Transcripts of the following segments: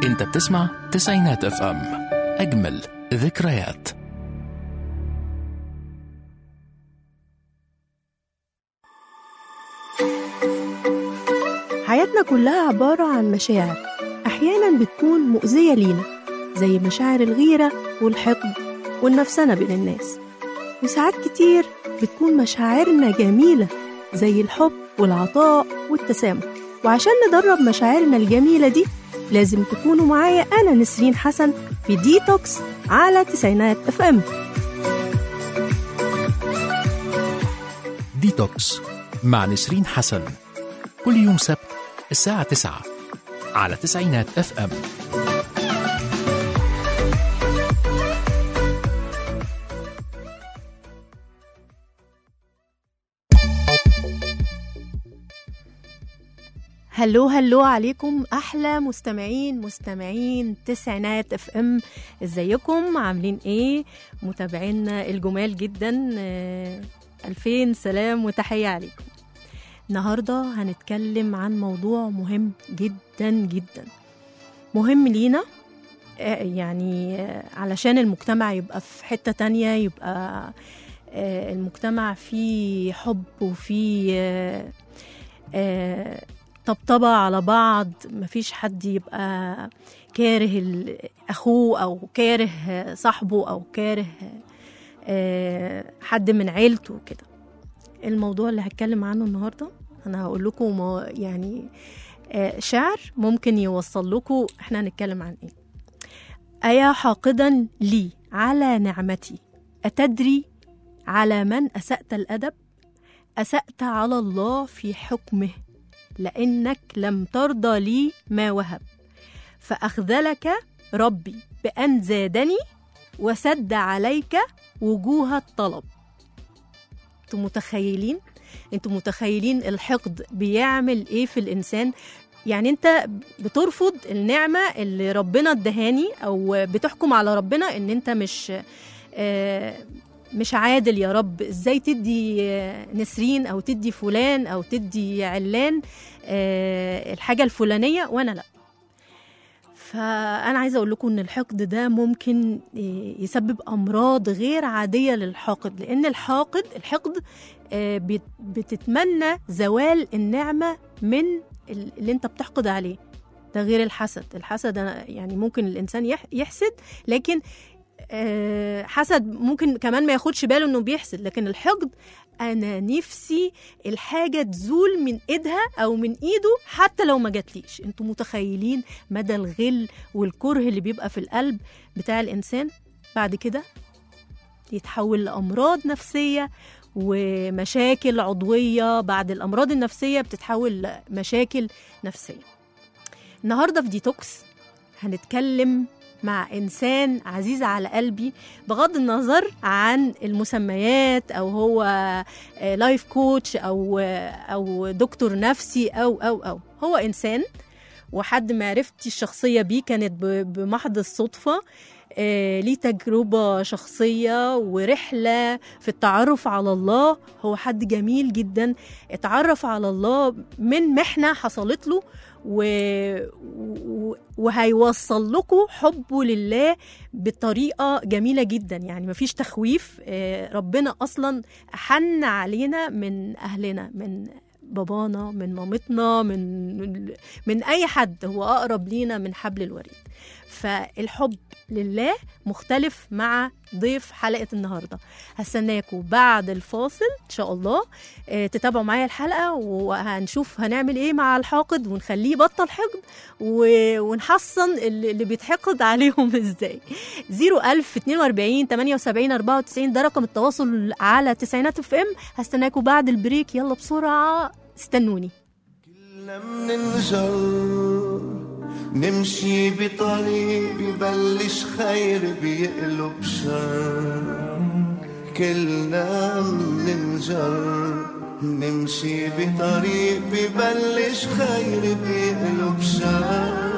انت بتسمع تسعينات اف ام اجمل ذكريات حياتنا كلها عبارة عن مشاعر أحيانا بتكون مؤذية لينا زي مشاعر الغيرة والحقد والنفسنة بين الناس وساعات كتير بتكون مشاعرنا جميلة زي الحب والعطاء والتسامح وعشان ندرب مشاعرنا الجميلة دي لازم تكونوا معايا أنا نسرين حسن في ديتوكس على تسعينات اف ام ديتوكس مع نسرين حسن كل يوم سبت الساعة 9 على تسعينات اف ام هلو هلو عليكم احلى مستمعين مستمعين تسعينات اف ام ازيكم عاملين ايه متابعينا الجمال جدا آه، الفين سلام وتحيه عليكم النهارده هنتكلم عن موضوع مهم جدا جدا مهم لينا آه، يعني آه، علشان المجتمع يبقى في حته تانية يبقى آه، المجتمع فيه حب وفيه آه، آه، طبطبة على بعض مفيش حد يبقى كاره ال- أخوه أو كاره صاحبه أو كاره آه، حد من عيلته كده الموضوع اللي هتكلم عنه النهاردة أنا هقول لكم مو- يعني آه، شعر ممكن يوصل لكم احنا هنتكلم عن ايه أيا حاقدا لي على نعمتي أتدري على من أسأت الأدب أسأت على الله في حكمه لأنك لم ترضى لي ما وهب فأخذلك ربي بأن زادني وسد عليك وجوه الطلب انتوا متخيلين انتوا متخيلين الحقد بيعمل ايه في الانسان يعني انت بترفض النعمه اللي ربنا ادهاني او بتحكم على ربنا ان انت مش آه، مش عادل يا رب ازاي تدي آه، نسرين او تدي فلان او تدي علان آه، الحاجه الفلانيه وانا لا فانا عايزه اقول لكم ان الحقد ده ممكن آه، يسبب امراض غير عاديه للحاقد لان الحاقد الحقد آه، بت- بتتمنى زوال النعمه من ال- اللي انت بتحقد عليه ده غير الحسد الحسد أنا- يعني ممكن الانسان يح- يحسد لكن آه، حسد ممكن كمان ما ياخدش باله انه بيحسد لكن الحقد انا نفسي الحاجه تزول من ايدها او من ايده حتى لو ما جاتليش انتوا متخيلين مدى الغل والكره اللي بيبقى في القلب بتاع الانسان بعد كده يتحول لامراض نفسيه ومشاكل عضويه بعد الامراض النفسيه بتتحول لمشاكل نفسيه النهارده في ديتوكس هنتكلم مع انسان عزيز على قلبي بغض النظر عن المسميات او هو لايف كوتش او او دكتور نفسي او او او هو انسان وحد معرفتي الشخصيه بيه كانت ب- بمحض الصدفه آه، ليه تجربة شخصية ورحلة في التعرف على الله هو حد جميل جدا اتعرف على الله من محنة حصلت له و... و... وهيوصل لكم حبه لله بطريقة جميلة جدا يعني مفيش تخويف آه، ربنا أصلا حن علينا من أهلنا من بابانا من مامتنا من من أي حد هو أقرب لينا من حبل الوريد فالحب لله مختلف مع ضيف حلقة النهاردة هستناكم بعد الفاصل إن شاء الله آه، تتابعوا معايا الحلقة وهنشوف هنعمل إيه مع الحاقد ونخليه يبطل حقد و- ونحصن اللي اللي بيتحقد عليهم إزاي 01000 42 78 94 ده رقم التواصل على تسعينات اف ام هستناكم بعد البريك يلا بسرعة استنوني كلنا مننجر نمشي بطريق ببلش خير بيقلب شر كلنا مننجر نمشي بطريق ببلش خير بيقلب شر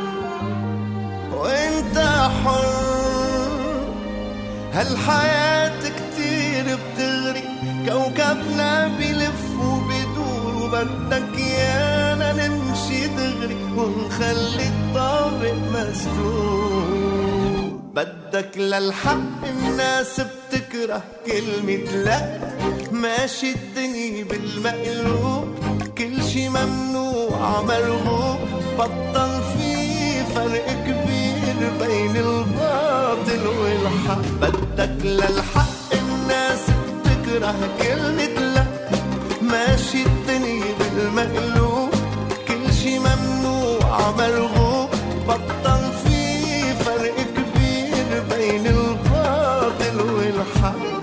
وانت حر هالحياة كتير بتغري كوكبنا بيلف وبيدور وبدك يانا نمشي دغري ونخلي الطابق طابق مسدود بدك للحق الناس بتكره كلمة لا ماشي الدنيا بالمقلوب كل شي ممنوع مرغوب بطل في فرق كبير بين الباطل والحق بدك للحق الناس بتكره كلمة لا ماشي الدنيا بالمقلوب كل شي ممنوع مرغوب بطل في فرق كبير بين الباطل والحق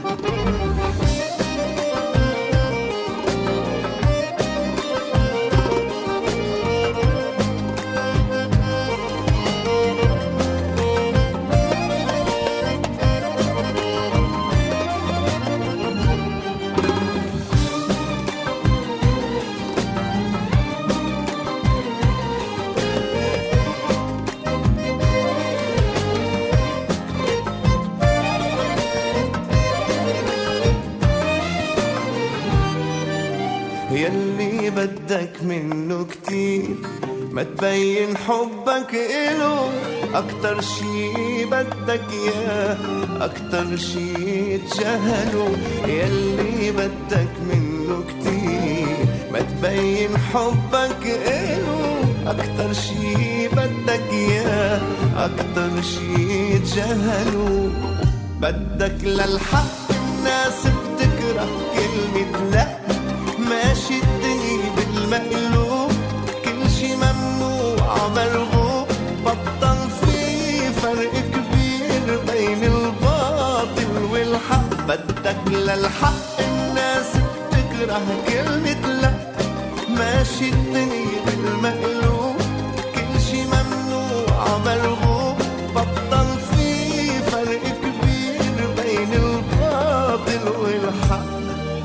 يلي بدك منه كتير ما تبين حبك إله أكتر شي بدك إياه أكتر شي تجاهله يلي بدك منه كتير ما تبين حبك إله أكتر شي بدك إياه أكتر شي تجاهله بدك للحق الناس بتكره كلمة لأ ماشي الدنيا بالمقلوب كل شي ممنوع مرغوب بطل في فرق كبير بين الباطل والحق بدك للحق الناس بتكره كلمة لا ماشي الدنيا بالمقلوب كل شي ممنوع مرغوب بطل في فرق كبير بين الباطل والحق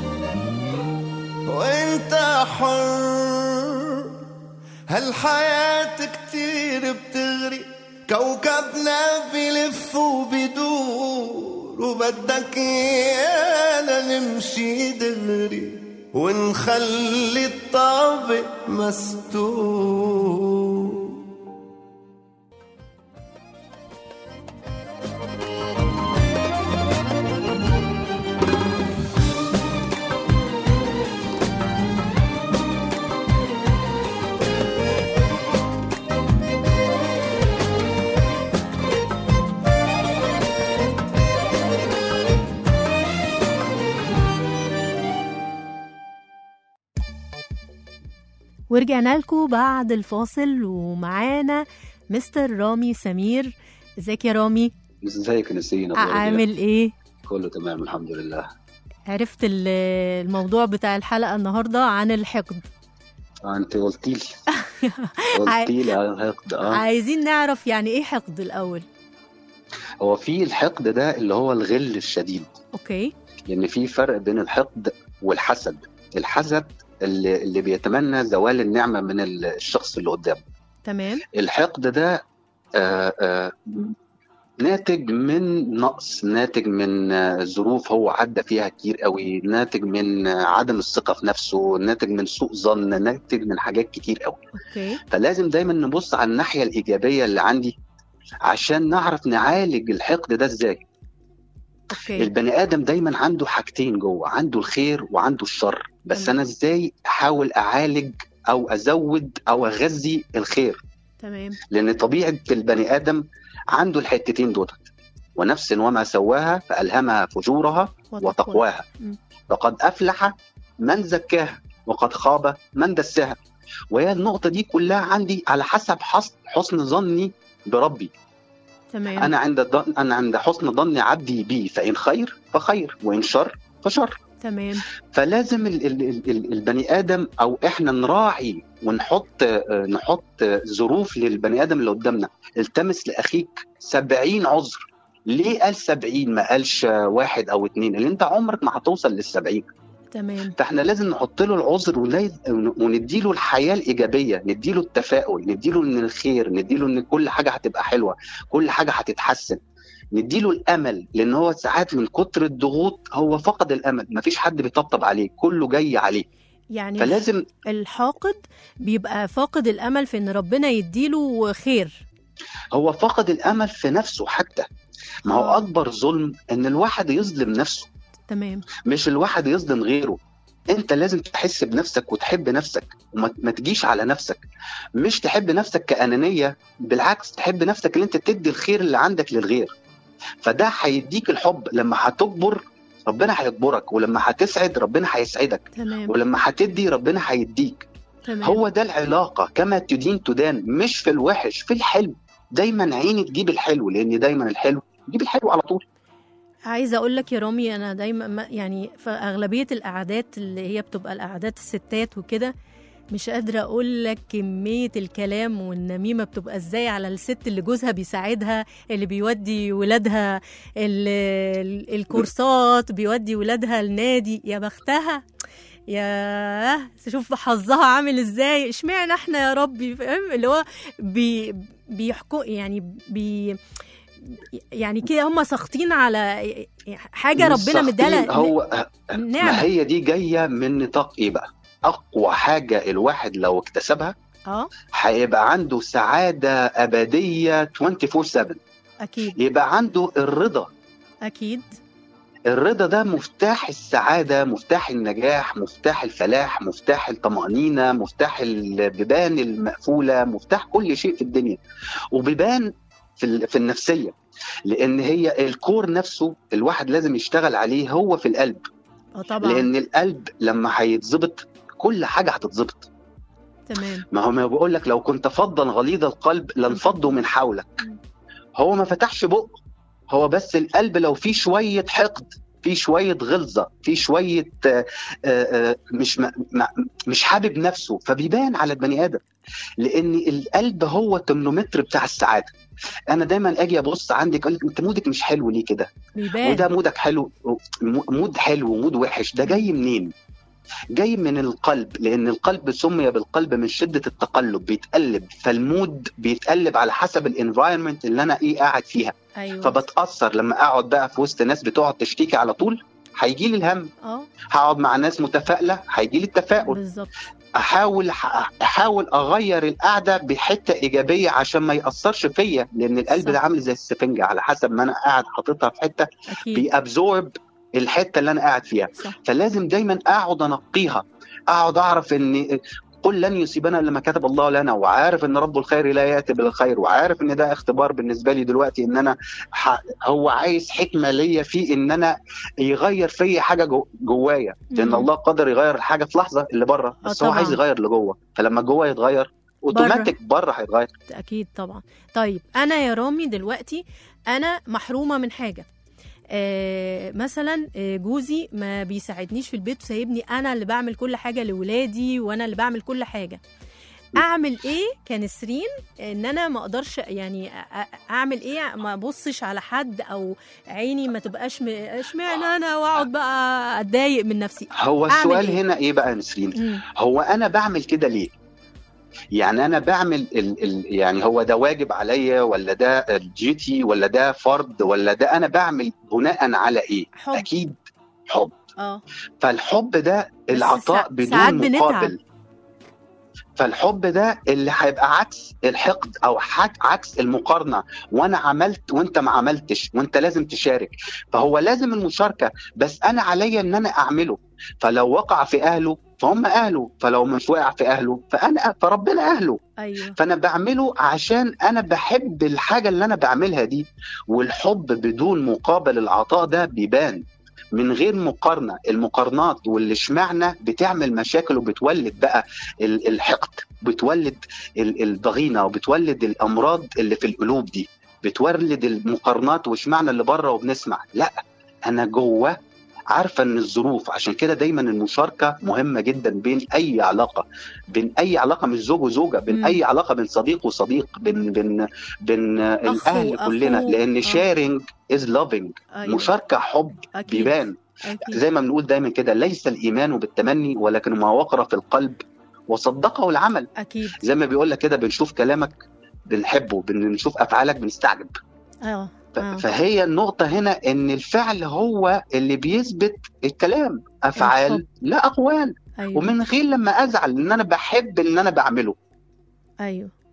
وانت حر هالحياة كتير بتغري كوكبنا بيلف وبيدور وبدك ايانا نمشي دغري ونخلي الطابق مستور ورجعنا لكم بعد الفاصل ومعانا مستر رامي سمير ازيك يا رامي ازيك يا نسرين أخبارك إيه؟ عامل ايه كله تمام الحمد لله عرفت ال- الموضوع بتاع الحلقة النهاردة عن الحقد آه انت قلتي لي قلتي لي على الحقد اه عايزين نعرف يعني ايه حقد الأول هو في الحقد ده اللي هو الغل الشديد اوكي لان في فرق بين الحقد والحسد الحسد اللي, اللي بيتمنى زوال النعمه من الشخص اللي قدامه تمام الحقد ده آه آه ناتج من نقص ناتج من آه، ظروف هو عدى فيها كتير قوي ناتج من آه، عدم الثقه في نفسه ناتج من سوء ظن ناتج من حاجات كتير قوي اوكي فلازم دايما نبص على الناحيه الايجابيه اللي عندي عشان نعرف نعالج الحقد ده ازاي اوكي البني ادم دايما عنده حاجتين جوه عنده الخير وعنده الشر بس تمام. انا ازاي احاول اعالج او ازود او اغذي الخير تمام لان طبيعه البني ادم عنده الحتتين دول ونفس وما سواها فالهمها فجورها وتقواها مم. فقد افلح من زكاها وقد خاب من دساها وهي النقطه دي كلها عندي على حسب حسن حسن ظني بربي تمام انا عند الظن انا عند حسن ظن عبدي بي فان خير فخير وان شر فشر تمام فلازم ال ال ال ال البني ادم او احنا نراعي ونحط آه، نحط آه، ظروف للبني ادم اللي قدامنا التمس لاخيك سبعين عذر ليه قال سبعين ما قالش آه، واحد او اتنين اللي انت عمرك ما هتوصل للسبعين تمام فاحنا لازم نحط له العذر ولا- ونديله الحياه الايجابيه نديله التفاؤل نديله ان الخير نديله ان كل حاجه هتبقى حلوه كل حاجه هتتحسن نديله الامل لان هو ساعات من كتر الضغوط هو فقد الامل مفيش حد بيطبطب عليه كله جاي عليه يعني فلازم الحاقد بيبقى فاقد الامل في ان ربنا يديله خير هو فقد الامل في نفسه حتى ما هو آه. اكبر ظلم ان الواحد يظلم نفسه تمام مش الواحد يظلم غيره انت لازم تحس بنفسك وتحب نفسك وما ما تجيش على نفسك مش تحب نفسك كأنانية بالعكس تحب نفسك ان انت تدي الخير اللي عندك للغير فده هيديك الحب لما هتكبر ربنا هيكبرك ولما هتسعد ربنا هيسعدك تمام ولما هتدي ربنا هيديك تمام هو ده العلاقة كما تدين تدان مش في الوحش في الحلو دايما عيني تجيب الحلو لان دايما الحلو يجيب الحلو على طول عايزه اقول لك يا رامي انا دايما ما- يعني في اغلبيه القعدات اللي هي بتبقى القعدات الستات وكده مش قادره اقول لك كميه الكلام والنميمه بتبقى ازاي على الست اللي جوزها بيساعدها اللي بيودي ولادها ال- ال- الكورسات بيودي ولادها النادي يا بختها يا شوف حظها عامل ازاي اشمعنى احنا يا ربي فاهم اللي هو بي بيحكوا يعني بي يعني كده هم ساخطين على حاجه مش ربنا مديها ساخطين، لها هو ما نعمه هي دي جايه من نطاق ايه بقى؟ اقوى حاجه الواحد لو اكتسبها اه هيبقى عنده سعاده ابديه 24 7 اكيد يبقى عنده الرضا اكيد الرضا ده مفتاح السعاده مفتاح النجاح مفتاح الفلاح مفتاح الطمانينه مفتاح البيبان المقفوله مفتاح كل شيء في الدنيا وبيبان في ال- في النفسيه لان هي الكور نفسه الواحد لازم يشتغل عليه هو في القلب اه طبعا لان القلب لما هيتظبط كل حاجه هتتظبط تمام ما هو ما بقول لك لو كنت فظا غليظ القلب لانفضوا من حولك مم. هو ما فتحش بقه هو بس القلب لو فيه شويه حقد فيه شويه غلظه فيه شويه آه، آه، آه، مش م- م- مش حابب نفسه فبيبان على البني ادم لان القلب هو الترمومتر بتاع السعاده انا دايما اجي ابص عندك اقول لك انت مودك مش حلو ليه كده بيبان وده مودك حلو م- مود حلو ومود وحش ده جاي منين جاي من القلب لان القلب سمي بالقلب من شده التقلب بيتقلب فالمود بيتقلب على حسب الانفايرمنت اللي انا ايه قاعد فيها ايوه فبتاثر لما اقعد بقى في وسط ناس بتقعد تشتكي على طول هيجي لي الهم اه هقعد مع ناس متفائله هيجي لي التفاؤل بالظبط احاول احاول اغير القعده بحته ايجابيه عشان ما ياثرش فيا لان القلب صح. ده عامل زي السفنجه على حسب ما انا قاعد حاططها في حته اكيد بيابزورب الحته اللي انا قاعد فيها صح فلازم دايما اقعد انقيها اقعد اعرف ان قل لن يصيبنا الا ما كتب الله لنا وعارف ان رب الخير لا ياتي بالخير وعارف ان ده اختبار بالنسبه لي دلوقتي ان انا ح... هو عايز حكمه ليا في ان انا يغير فيا حاجه جو... جوايا لان مم. الله قدر يغير الحاجه في لحظه اللي بره بس هو طبعاً. عايز يغير اللي جوه فلما جوه يتغير اوتوماتيك بره هيتغير اكيد طبعا طيب انا يا رامي دلوقتي انا محرومه من حاجه آه مثلا آه، جوزي ما بيساعدنيش في البيت وسايبني انا اللي بعمل كل حاجه لاولادي وانا اللي بعمل كل حاجه اعمل ايه كنسرين ان انا ما اقدرش يعني أ- أ- اعمل ايه ما ابصش على حد او عيني ما تبقاش م- اشمعنى انا واقعد بقى اتضايق من نفسي هو أعمل السؤال إيه؟ هنا ايه بقى يا نسرين مم. هو انا بعمل كده ليه يعني انا بعمل ال ال يعني هو ده واجب عليا ولا ده ديوتي ولا ده فرض ولا ده انا بعمل بناء على ايه حب اكيد حب اه فالحب ده العطاء سا- ساعات بدون بنتعب. مقابل فالحب ده اللي هيبقى عكس الحقد او حك- عكس المقارنه وانا عملت وانت ما عملتش وانت لازم تشارك فهو لازم المشاركه بس انا عليا ان انا اعمله فلو وقع في اهله فهم اهله فلو مش وقع في اهله فانا فربنا اهله ايوه فانا بعمله عشان انا بحب الحاجه اللي انا بعملها دي والحب بدون مقابل العطاء ده بيبان من غير مقارنه المقارنات واللي اشمعنى بتعمل مشاكل وبتولد بقى ال- الحقد بتولد ال- الضغينه وبتولد الامراض اللي في القلوب دي بتولد المقارنات واشمعنى اللي بره وبنسمع لا انا جوه عارفه ان الظروف عشان كده دايما المشاركه مهمه جدا بين اي علاقه بين اي علاقه مش زوج وزوجه بين مم. اي علاقه بين صديق وصديق بين بين بين الاهل وأخوه. كلنا لان آه. شيرنج از لافينج ايوه مشاركه حب اكيد بيبان اكيد زي ما بنقول دايما كده ليس الايمان بالتمني ولكن ما وقر في القلب وصدقه العمل اكيد زي ما بيقول لك كده بنشوف كلامك بنحبه بنشوف افعالك بنستعجب اه ف- آه. فهي النقطة هنا إن الفعل هو اللي بيثبت الكلام أفعال الحب. لا أقوال ايوه ومن غير لما أزعل إن أنا بحب اللي أنا بعمله ايوه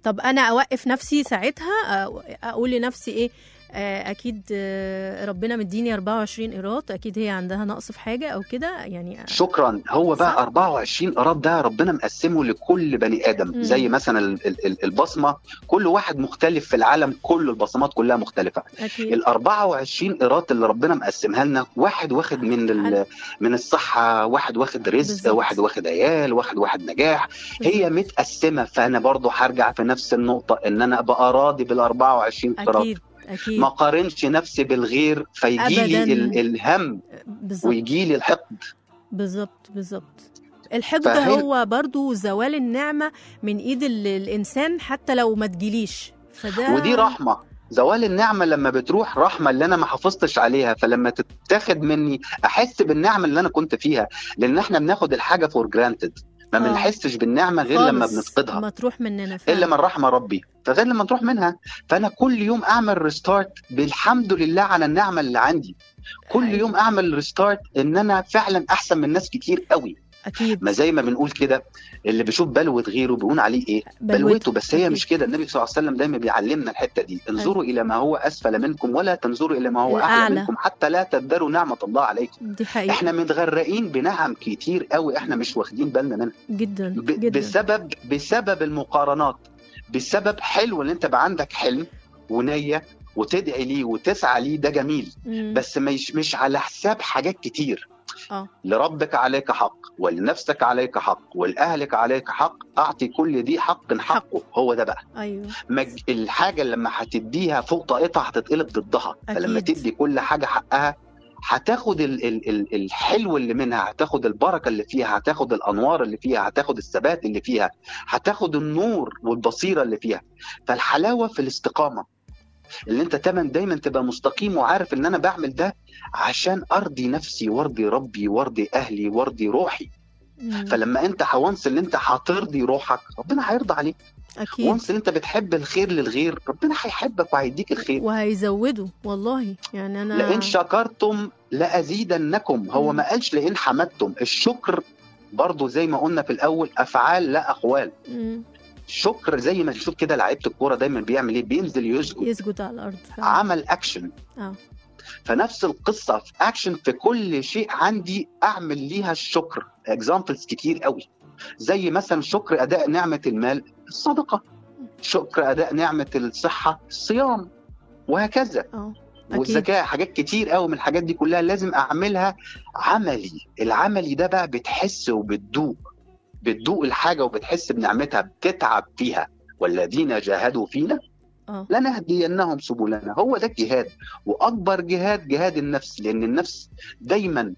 طب انا اوقف نفسي ساعتها أ- اقول لنفسي ايه آه، اكيد آه، ربنا مديني 24 قيراط اكيد هي عندها نقص في حاجه او كده يعني شكرا هو بقى صح. 24 قرار ده ربنا مقسمه لكل بني ادم مم. زي مثلا ال- ال- ال- البصمه كل واحد مختلف في العالم كل البصمات كلها مختلفه اكيد ال 24 قيراط اللي ربنا مقسمها لنا واحد واخد من ال- من الصحه واحد واخد رزق بالظبط. واحد واخد عيال واحد واحد نجاح هي متقسمه فانا برضو هرجع في نفس النقطه ان انا ابقى راضي بال 24 قيراط اكيد اكيد ما قارنش نفسي بالغير فيجي أبداً. لي ال- الهم بالظبط ويجي لي الحقد بالظبط بالظبط الحقد فهي- هو برضو زوال النعمة من ايد ال- الانسان حتى لو ما تجيليش فده ودي رحمه زوال النعمه لما بتروح رحمه اللي انا ما حافظتش عليها فلما تتاخد مني احس بالنعمه اللي انا كنت فيها لان احنا بناخد الحاجه فور جرانتد ما آه. بنحسش بالنعمه غير لما خالص بنفقدها ما تروح مننا فعلا. الا من رحم ربي فغير لما تروح منها فانا كل يوم اعمل ريستارت بالحمد لله على النعمه اللي عندي كل أيوة. يوم اعمل ريستارت ان انا فعلا احسن من ناس كتير قوي اكيد ما زي ما بنقول كده اللي بيشوف بلوه غيره بيقول عليه ايه بلوته بس هي أكيد. مش كده النبي صلى الله عليه وسلم دايما بيعلمنا الحته دي انظروا الى ما هو اسفل منكم ولا تنظروا الى ما هو اعلى الأعلى. منكم حتى لا تدروا نعمه الله عليكم دي حقيقة احنا متغرقين بنعم كتير قوي احنا مش واخدين بالنا منها جدا ب- جدا بسبب بسبب المقارنات بسبب حلو ان انت بقى عندك حلم ونيه وتدعي ليه وتسعى ليه ده جميل مم. بس مش مش على حساب حاجات كتير اه لربك عليك حق ولنفسك عليك حق ولأهلك عليك حق أعطي كل ذي حق حقه هو ده بقى ايوه مج... الحاجة اللي لما هتديها فوق طاقتها هتتقلب ضدها فلما أكيد. تدي كل حاجة حقها هتاخد ال... ال... ال... الحلو اللي منها هتاخد البركة اللي فيها هتاخد الأنوار اللي فيها هتاخد الثبات اللي فيها هتاخد النور والبصيرة اللي فيها فالحلاوة في الاستقامة اللي انت تمن دايما تبقى مستقيم وعارف ان انا بعمل ده عشان ارضي نفسي وارضي ربي وارضي اهلي وارضي روحي مم. فلما انت وانس اللي انت هترضي روحك ربنا هيرضى عليك اكيد وانس اللي انت بتحب الخير للغير ربنا هيحبك وهيديك الخير وهيزودوا والله يعني انا لئن شكرتم لازيدنكم هو مم. ما قالش لئن حمدتم الشكر برضو زي ما قلنا في الاول افعال لا اقوال مم. شكر زي ما تشوف كده لعيبه الكوره دايما بيعمل ايه بينزل يسجد يسجد على الارض فعلا. عمل اكشن اه فنفس القصه في اكشن في كل شيء عندي اعمل ليها الشكر اكزامبلز كتير قوي زي مثلا شكر اداء نعمه المال الصدقه شكر اداء نعمه الصحه الصيام وهكذا اه أكيد. والذكاء حاجات كتير قوي من الحاجات دي كلها لازم اعملها عملي العملي ده بقى بتحس وبتدوق بتدوق الحاجه وبتحس بنعمتها بتتعب فيها والذين جاهدوا فينا اه لنهدينهم سبلنا هو ده الجهاد واكبر جهاد جهاد النفس لان النفس دايما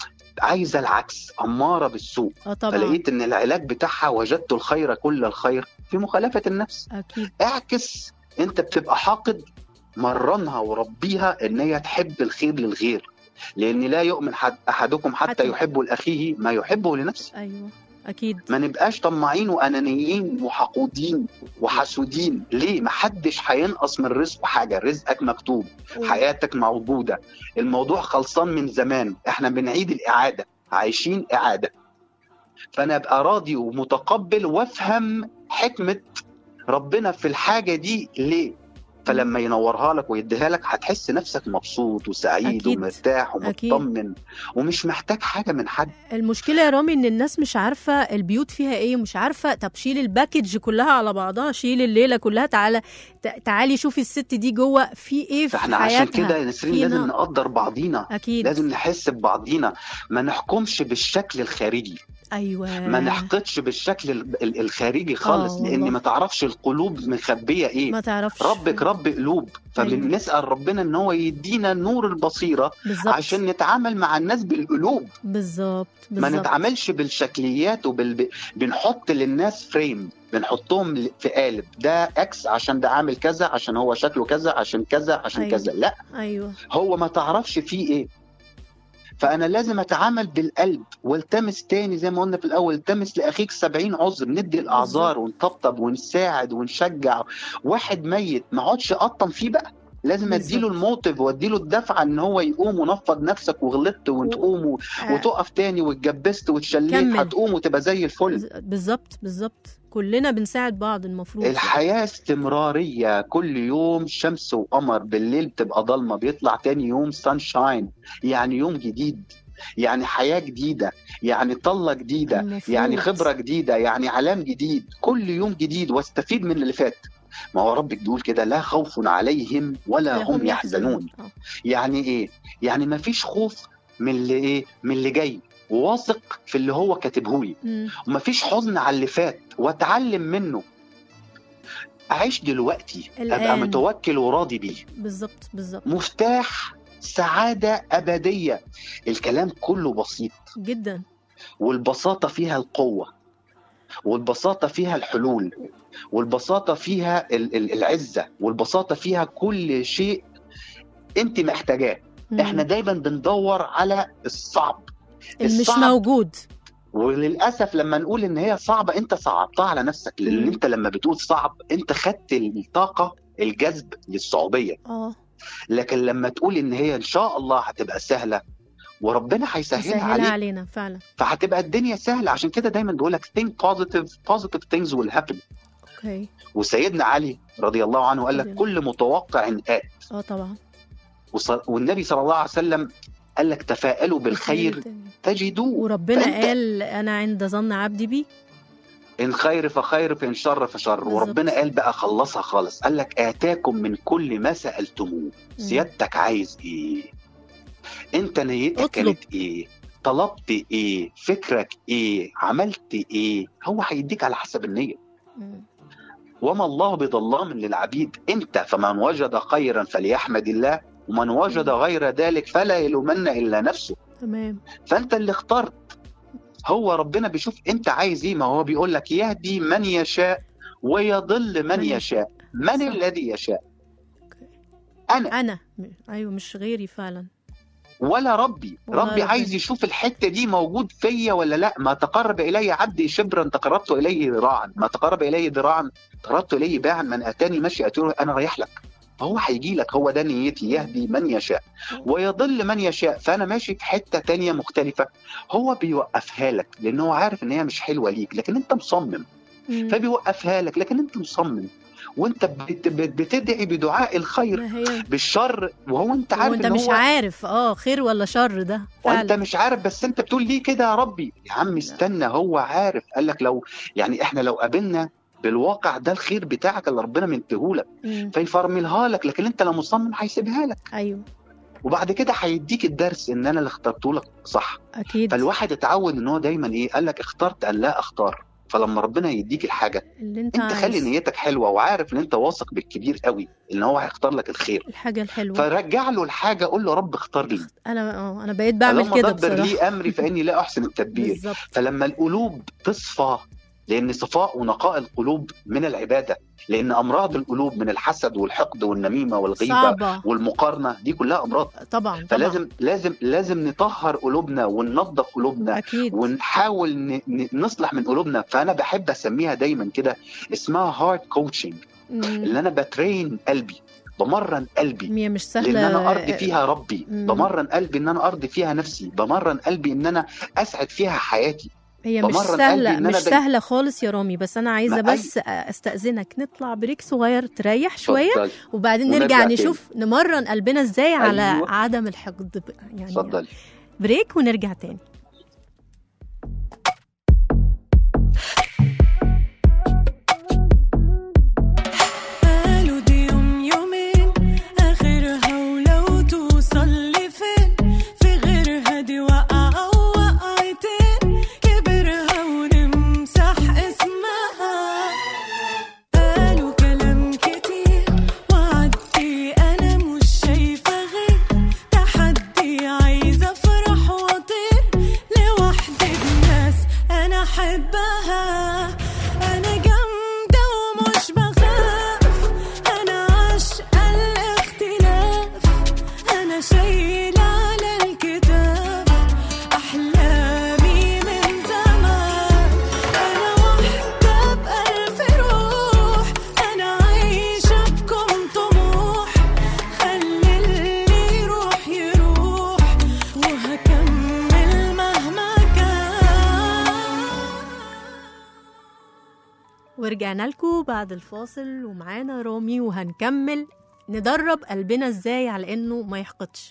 عايزه العكس اماره بالسوء اه طبعا فلقيت ان العلاج بتاعها وجدت الخير كل الخير في مخالفه النفس اكيد اعكس انت بتبقى حاقد مرنها وربيها ان هي تحب الخير للغير لان لا يؤمن حد احدكم حتى, حتى- يحب لاخيه ما يحبه لنفسه ايوه اكيد ما نبقاش طماعين وانانيين وحقودين وحسودين ليه ما حدش هينقص من رزقه حاجه رزقك مكتوب حياتك موجوده الموضوع خلصان من زمان احنا بنعيد الاعاده عايشين اعاده فانا ابقى راضي ومتقبل وافهم حكمه ربنا في الحاجه دي ليه فلما ينورها لك ويديها لك هتحس نفسك مبسوط وسعيد أكيد. ومرتاح أكيد. ومطمن ومش محتاج حاجه من حد المشكله يا رامي ان الناس مش عارفه البيوت فيها ايه مش عارفه طب شيل الباكج كلها على بعضها شيل الليله كلها تعالى تع- تعالي شوفي الست دي جوه في ايه في فاحنا حياتها عشان كده يا نسرين في لازم نقص. نقدر بعضينا اكيد لازم نحس ببعضينا ما نحكمش بالشكل الخارجي ايوه ما نحقدش بالشكل ال- ال- الخارجي خالص آه لان والله. ما تعرفش القلوب مخبيه ايه ما تعرفش ربك رب قلوب فبنسال ربنا ان هو يدينا نور البصيره بالظبط عشان نتعامل مع الناس بالقلوب بالظبط ما بالظبط نتعاملش بالشكليات وبال بنحط للناس فريم بنحطهم ل- في قالب ده اكس عشان ده عامل كذا عشان هو شكله كذا عشان كذا عشان أيوة. كذا لا ايوه هو ما تعرفش فيه ايه فانا لازم اتعامل بالقلب والتمس تاني زي ما قلنا في الاول التمس لاخيك سبعين عذر ندي الاعذار ونطبطب ونساعد ونشجع واحد ميت ما اقعدش اقطم فيه بقى لازم بالظبط. اديله الموتيف واديله الدفعه ان هو يقوم ونفض نفسك وغلطت وتقوم و... آه، وتقف تاني واتجبست واتشليت كمل. هتقوم وتبقى زي الفل بالظبط بالظبط كلنا بنساعد بعض المفروض الحياة استمرارية كل يوم شمس وقمر بالليل بتبقى ضلمة بيطلع تاني يوم سانشاين يعني يوم جديد يعني حياة جديدة يعني طلة جديدة المفروض. يعني خبرة جديدة يعني علام جديد كل يوم جديد واستفيد من اللي فات ما هو ربك بيقول كده لا خوف عليهم ولا هم يحزنون آه. يعني ايه يعني ما فيش خوف من اللي ايه من اللي جاي وواثق في اللي هو كاتبه لي مم. ومفيش حزن على اللي فات واتعلم منه اعيش دلوقتي ابقى الآن. متوكل وراضي بيه بالظبط بالظبط مفتاح سعادة أبدية الكلام كله بسيط جدا والبساطة فيها القوة والبساطة فيها الحلول والبساطة فيها ال- ال- العزة والبساطة فيها كل شيء انت محتاجاه مم. احنا دايما بندور على الصعب اللي مش الصعب موجود وللاسف لما نقول ان هي صعبه انت صعبتها على نفسك لان مم. انت لما بتقول صعب انت خدت الطاقه الجذب للصعوبيه اه لكن لما تقول ان هي ان شاء الله هتبقى سهله وربنا هيسهلها سهلها عليك علينا فعلا فهتبقى الدنيا سهله عشان كده دايما بقول لك think positive positive things will happen اوكي وسيدنا علي رضي الله عنه قال لك رضي الله. كل متوقع آت اه طبعا وص- والنبي صلى الله عليه وسلم قال لك تفاءلوا بالخير تجدوه وربنا فأنت- قال انا عند ظن عبدي بي ان خير فخير فان شر فشر بالظبط. وربنا قال بقى خلصها خالص قال لك اتاكم من كل ما سالتموه سيادتك عايز ايه انت نيتك اطلب. كانت ايه طلبت ايه فكرك ايه عملت ايه هو هيديك على حسب النيه مم. وما الله بظلام للعبيد انت فمن وجد خيرا فليحمد الله ومن وجد غير ذلك فلا يلومن الا نفسه تمام فانت اللي اخترت هو ربنا بيشوف انت عايز ايه ما هو بيقول لك يهدي من يشاء ويضل من من يشاء من صح. الذي يشاء أوكي. انا انا م- ايوه مش غيري فعلا ولا ربي ولا ربي ربنا. عايز يشوف الحته دي موجود فيا ولا لا ما تقرب الي عبدي شبرا تقربت اليه ذراعا ما تقرب الي ذراعا تقربت اليه باعا من اتاني مشي اتوه انا رايح لك هو هيجي لك هو ده نيتي يهدي من يشاء ويضل من يشاء فانا ماشي في حته تانية مختلفه هو بيوقفها لك لان هو عارف ان هي مش حلوه ليك لكن انت مصمم مم. فبيوقفها لك لكن انت مصمم وانت بت- بت- بتدعي بدعاء الخير ما هي بالشر وهو انت عارف وانت ان مش هو عارف اه خير ولا شر ده وانت فعلا مش عارف بس انت بتقول ليه كده يا ربي يا عم استنى هو عارف قال لك لو يعني احنا لو قابلنا بالواقع ده الخير بتاعك اللي ربنا مديهولك مم. فيفرملها لك لكن انت لو مصمم هيسيبها لك ايوه وبعد كده هيديك الدرس ان انا اللي اخترته لك صح اكيد فالواحد اتعود ان هو دايما ايه قال لك اخترت ان لا اختار فلما ربنا يديك الحاجه اللي انت, انت خلي عايز نيتك حلوه وعارف ان انت واثق بالكبير قوي ان هو هيختار لك الخير الحاجه الحلوه فرجع له الحاجه قول له رب اختار لي انا اه انا بقيت بعمل فلما كده دبر بصراحه لي امري فاني لا احسن التدبير بالظبط فلما القلوب تصفى لان صفاء ونقاء القلوب من العباده لان امراض القلوب من الحسد والحقد والنميمه والغيبه صعبه والمقارنه دي كلها امراض طبعا طبعا فلازم لازم لازم نطهر قلوبنا وننظف قلوبنا اكيد ونحاول ن- ن- نصلح من قلوبنا فانا بحب اسميها دايما كده اسمها هارد كوتشنج مم. اللي انا بترين قلبي بمرن قلبي هي مش سهله لان انا ارضي فيها ربي مم. بمرن قلبي ان انا ارضي فيها نفسي بمرن قلبي ان انا اسعد فيها حياتي هي مش بمرن قلبي سهله إن مش أنا داي- سهله خالص يا رامي بس انا عايزه ما أي- بس استاذنك نطلع بريك صغير تريح شويه اتفضلي وبعدين ونرجع نرجع تاني. نشوف نمرن قلبنا ازاي على أيوة. عدم الحقد ب- يعني اتفضلي بريك ونرجع تاني قالوا دي يوم يومين آخرها ولو توصل لفين في غيرها دي وقعة ووقعتين كبرها ونمسح اسمها قالوا كلام كتير وعدي أنا مش شايفة غير تحدي عايزة أفرح وأطير ورجعنا لكم بعد الفاصل ومعانا رامي وهنكمل ندرب قلبنا ازاي على انه ما يحقدش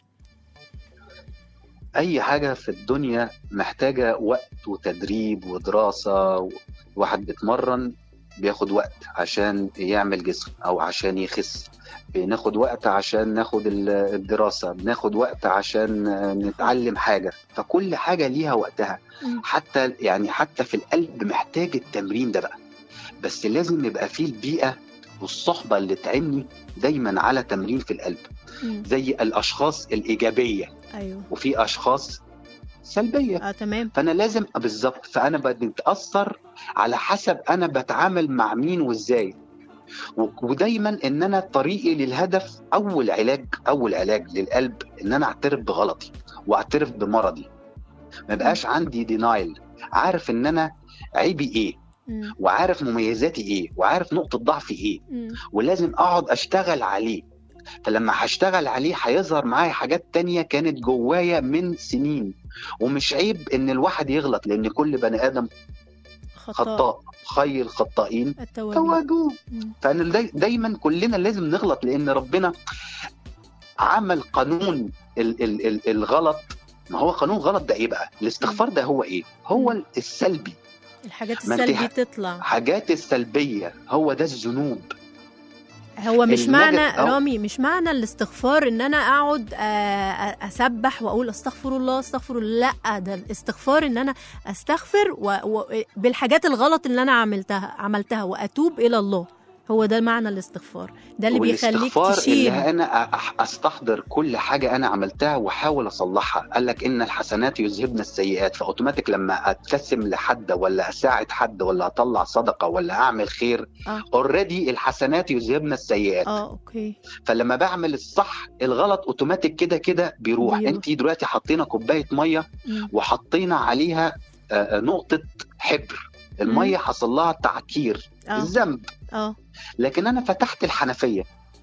اي حاجه في الدنيا محتاجه وقت وتدريب ودراسه واحد بيتمرن بياخد وقت عشان يعمل جسم او عشان يخس بناخد وقت عشان ناخد ال- الدراسه بناخد وقت عشان نتعلم حاجه فكل حاجه ليها وقتها مم. حتى يعني حتى في القلب محتاج التمرين ده بقى بس لازم يبقى فيه البيئه والصحبه اللي تعيني دايما على تمرين في القلب مم. زي الاشخاص الايجابيه ايوه وفي اشخاص سلبيه اه تمام فانا لازم بالظبط فانا بتاثر على حسب انا بتعامل مع مين وازاي و- ودايما ان انا طريقي للهدف اول علاج اول علاج للقلب ان انا اعترف بغلطي واعترف بمرضي ما بقاش عندي دينايل عارف ان انا عيبي ايه مم. وعارف مميزاتي ايه وعارف نقطه ضعفي ايه مم. ولازم اقعد اشتغل عليه فلما هشتغل عليه هيظهر معايا حاجات تانية كانت جوايا من سنين ومش عيب ان الواحد يغلط لان كل بني ادم خطاء خير الخطائين التوابين توابون مم. فانا داي دايما كلنا لازم نغلط لان ربنا عمل قانون ال ال ال الغلط ما هو قانون غلط ده ايه بقى الاستغفار ده هو ايه هو مم. السلبي الحاجات ما انت السلبي ح- تطلع حاجات السلبيه هو ده الذنوب هو مش اللجأ- معنى أو- رامي مش معنى الاستغفار ان انا اقعد آه، آه، اسبح واقول استغفر الله استغفر الله لا ده الاستغفار ان انا استغفر و... و... بالحاجات الغلط اللي انا عملتها عملتها واتوب الى الله هو ده معنى الاستغفار ده اللي بيخليك والاستغفار تشيل اللي انا أح- استحضر كل حاجه انا عملتها واحاول اصلحها قال لك ان الحسنات يذهبن السيئات فاوتوماتيك لما ابتسم لحد ولا اساعد حد ولا اطلع صدقه ولا اعمل خير آه. اوريدي الحسنات يذهبن السيئات اه اوكي فلما بعمل الصح الغلط اوتوماتيك كده كده بيروح بيروح. انت دلوقتي حطينا كوبايه ميه مم. وحطينا عليها آه، آه، نقطه حبر الميه حصل لها تعكير اه الذنب اه لكن انا فتحت الحنفيه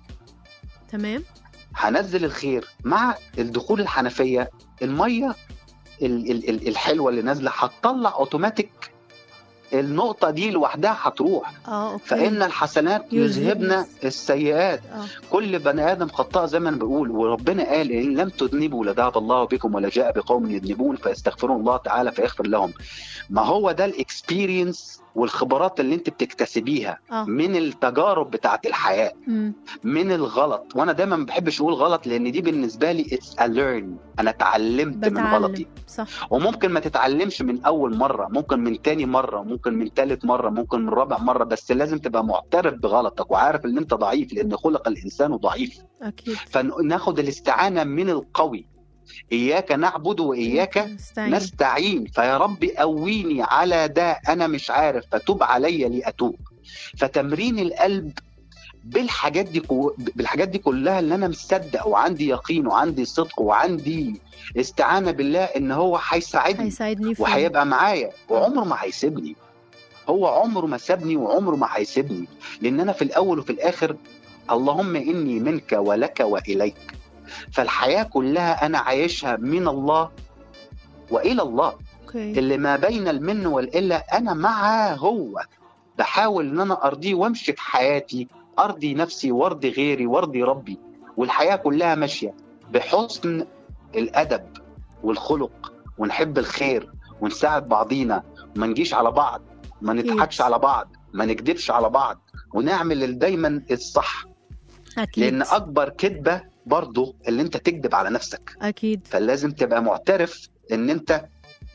تمام هنزل الخير مع الدخول الحنفيه الميه ال- ال- ال- الحلوه اللي نازله هتطلع اوتوماتيك النقطه دي لوحدها هتروح اه اوكي فان الحسنات يذهبن يذهبن السيئات اه كل بني ادم خطاء زي ما انا بقول وربنا قال ان لم تذنبوا لذهب الله بكم ولا جاء بقوم يذنبون فيستغفرون الله تعالى فيغفر لهم ما هو ده الاكسبيرينس والخبرات اللي انت بتكتسبيها اه من التجارب بتاعت الحياه مم. من الغلط وانا دايما ما بحبش اقول غلط لان دي بالنسبه لي اتس ليرن انا اتعلمت من غلطي بتعلم صح وممكن ما تتعلمش من اول مره ممكن من تاني مره ممكن من تالت مره ممكن من رابع مره بس لازم تبقى معترف بغلطك وعارف ان انت ضعيف لان خلق الانسان ضعيف اكيد فناخد الاستعانه من القوي اياك نعبد واياك نستعين نستعين فيا رب قويني على ده انا مش عارف فتوب علي لاتوب فتمرين القلب بالحاجات دي كو... بالحاجات دي كلها اللي انا مصدق وعندي يقين وعندي صدق وعندي استعانه بالله ان هو هيساعدني هيساعدني في وهيبقى معايا وعمره ما هيسيبني هو عمره ما سابني وعمره ما هيسيبني لان انا في الاول وفي الاخر اللهم اني منك ولك واليك فالحياه كلها انا عايشها من الله والى الله اوكي اللي ما بين المن والالا انا معاه هو بحاول ان انا ارضيه وامشي في حياتي ارضي نفسي وارضي غيري وارضي ربي والحياه كلها ماشيه بحسن الادب والخلق ونحب الخير ونساعد بعضينا وما نجيش على بعض ما أكيد. نضحكش على بعض ما نكذبش على بعض ونعمل دايما الصح اكيد لان اكبر كذبه برضه اللي انت تكذب على نفسك اكيد فلازم تبقى معترف ان انت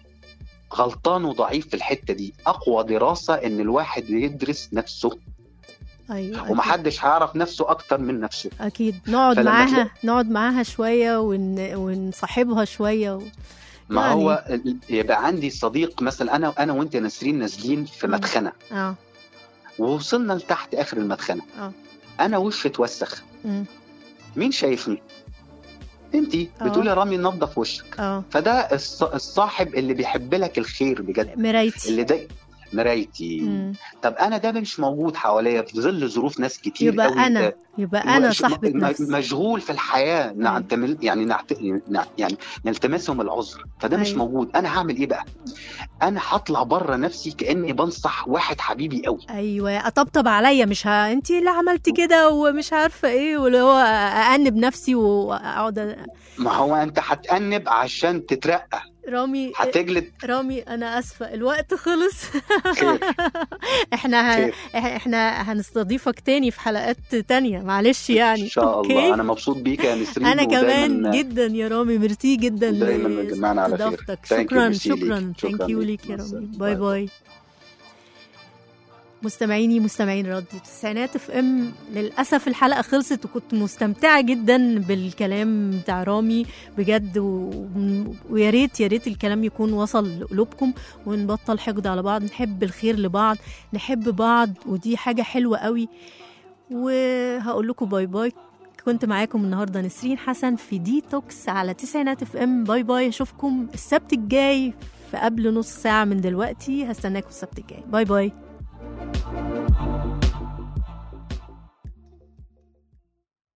غلطان وضعيف في الحته دي اقوى دراسه ان الواحد يدرس نفسه ايوه أكيد. ومحدش هيعرف نفسه اكتر من نفسه اكيد نقعد فلما معاها تلاقي- نقعد معاها شويه ون... ونصاحبها شويه و... ما يعني- هو ال- يبقى عندي صديق مثلا انا انا وانت ناسرين نازلين في مم. مدخنه اه ووصلنا لتحت اخر المدخنه اه انا وشي اتوسخ مم. مين شايفني انتي آه. بتقولي يا رامي نظف وشك اه فده الص- الصاحب اللي بيحب لك الخير بجد مرايتي اللي داي مرايتي مم. طب انا ده مش موجود حواليا في ظل ظروف ناس كتير يبقى قوي انا يبقى انا مش- صاحبة م- نفس مشغول في الحياه نعتمل يعني نعت... نع- يعني نلتمسهم العذر فده مش أيوة. موجود انا هعمل ايه بقى انا هطلع بره نفسي كاني بنصح واحد حبيبي قوي ايوه اطبطب عليا مش ها انت اللي عملتي كده ومش عارفه ايه واللي هو اانب نفسي واقعد أ- ما هو انت هتأنب عشان تترقى رامي هتجلد رامي انا اسفه الوقت خلص خير احنا ه... خير. احنا هنستضيفك تاني في حلقات تانية معلش يعني ان شاء أوكي؟ الله انا مبسوط بيك يا نسرين انا كمان ودايماً- جدا يا رامي ميرسي جدا دايماً مجمعنا على خير. لاستضافتك Thank you، شكرا ميرسي ليك. شكرا شكراً ثانك يو ليك. ليك يا مع رامي السلامة. باي باي. باي مستمعيني مستمعين راديو التسعينات اف ام للاسف الحلقه خلصت وكنت مستمتعه جدا بالكلام بتاع رامي بجد و... ويا ريت يا ريت الكلام يكون وصل لقلوبكم ونبطل حقد على بعض نحب الخير لبعض نحب بعض ودي حاجه حلوه قوي وهقول لكم باي باي كنت معاكم النهارده نسرين حسن في ديتوكس على تسعينات اف ام باي باي اشوفكم السبت الجاي في قبل نص ساعه من دلوقتي هستناكم السبت الجاي باي باي